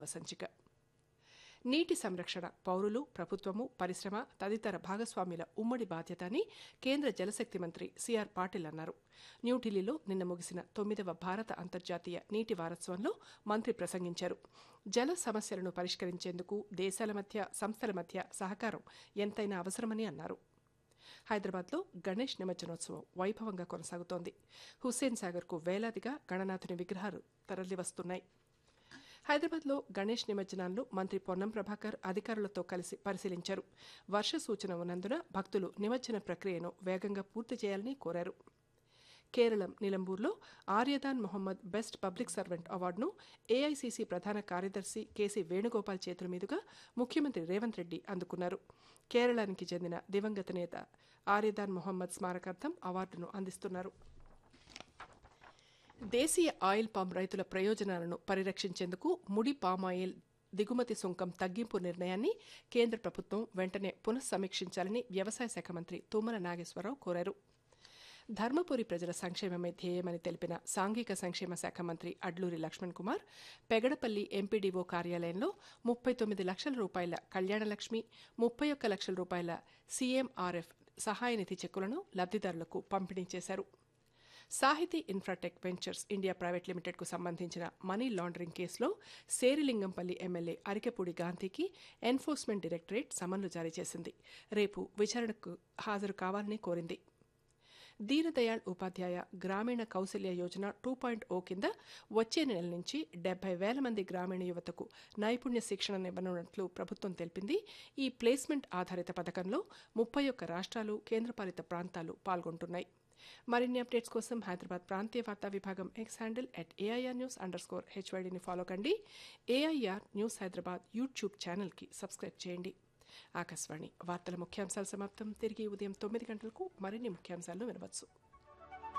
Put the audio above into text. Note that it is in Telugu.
సంచిక నీటి సంరక్షణ పౌరులు ప్రభుత్వము పరిశ్రమ తదితర భాగస్వామ్యుల ఉమ్మడి బాధ్యత అని కేంద్ర జలశక్తి మంత్రి సిఆర్ పాటిల్ అన్నారు న్యూఢిల్లీలో నిన్న ముగిసిన తొమ్మిదవ భారత అంతర్జాతీయ నీటి వారోత్సవంలో మంత్రి ప్రసంగించారు జల సమస్యలను పరిష్కరించేందుకు దేశాల మధ్య సంస్థల మధ్య సహకారం ఎంతైనా అవసరమని అన్నారు హైదరాబాద్లో గణేష్ నిమజ్జనోత్సవం వైభవంగా కొనసాగుతోంది హుస్సేన్ సాగర్కు వేలాదిగా గణనాథుని విగ్రహాలు తరలివస్తున్నాయి హైదరాబాద్లో గణేష్ నిమజ్జనాలను మంత్రి పొన్నం ప్రభాకర్ అధికారులతో కలిసి పరిశీలించారు వర్ష సూచన ఉన్నందున భక్తులు నిమజ్జన ప్రక్రియను వేగంగా పూర్తి చేయాలని కోరారు కేరళం నిలంబూర్లో Aryadan Mohammed best public servant అవార్డును ఏఐసీసీ ప్రధాన కార్యదర్శి కేసీ వేణుగోపాల్ చేతుల మీదుగా ముఖ్యమంత్రి రేవంత్ రెడ్డి అందుకున్నారు కేరళానికి చెందిన దివంగత నేత ఆర్యదాన్ మొహమ్మద్ స్మారకార్థం అవార్డును అందిస్తున్నారు దేశీయ ఆయిల్ పామ్ రైతుల ప్రయోజనాలను పరిరక్షించేందుకు ముడి పామాయిల్ దిగుమతి సుంకం తగ్గింపు నిర్ణయాన్ని కేంద్ర ప్రభుత్వం వెంటనే పునఃసమీక్షించాలని వ్యవసాయ శాఖ మంత్రి తుమ్మల నాగేశ్వరరావు కోరారు ధర్మపురి ప్రజల సంక్షేమమే ధ్యేయమని తెలిపిన సాంఘిక సంక్షేమ శాఖ మంత్రి అడ్లూరి లక్ష్మణ్ కుమార్ పెగడపల్లి ఎంపీడీఓ కార్యాలయంలో ముప్పై తొమ్మిది లక్షల రూపాయల కళ్యాణలక్ష్మి ముప్పై ఒక్క లక్షల రూపాయల సీఎంఆర్ఎఫ్ సహాయ నిధి చెక్కులను లబ్దిదారులకు పంపిణీ చేశారు సాహితీ ఇన్ఫ్రాటెక్ వెంచర్స్ ఇండియా ప్రైవేట్ లిమిటెడ్కు సంబంధించిన మనీ లాండరింగ్ కేసులో సేరిలింగంపల్లి ఎమ్మెల్యే అరికెపూడి గాంధీకి ఎన్ఫోర్స్మెంట్ డైరెక్టరేట్ సమన్లు జారీ చేసింది రేపు విచారణకు హాజరు కావాలని కోరింది Deendayal Upadhyaya Grameen Kaushalya Yojana two point O కింద వచ్చే నెల నుంచి డెబ్బై వేల మంది గ్రామీణ యువతకు నైపుణ్య శిక్షణనివ్వనున్నట్లు ప్రభుత్వం తెలిపింది ఈ ప్లేస్మెంట్ ఆధారిత పథకంలో ముప్పై ఒక్క రాష్ట్రాలు కేంద్రపాలిత ప్రాంతాలు పాల్గొంటున్నాయి మరిన్ని అప్డేట్స్ కోసం హైదరాబాద్ ప్రాంతీయ వార్తా విభాగం X handle at AIR news underscore హెచ్వైడిని ఫాలో కండి ఏఐఆర్ న్యూస్ హైదరాబాద్ యూట్యూబ్ ఛానల్కి సబ్స్క్రైబ్ చేయండి ఆకాశవాణి వార్తల ముఖ్యాంశాలు సమాప్తం తిరిగి ఉదయం తొమ్మిది గంటలకు మరిన్ని ముఖ్యాంశాలను వినవచ్చు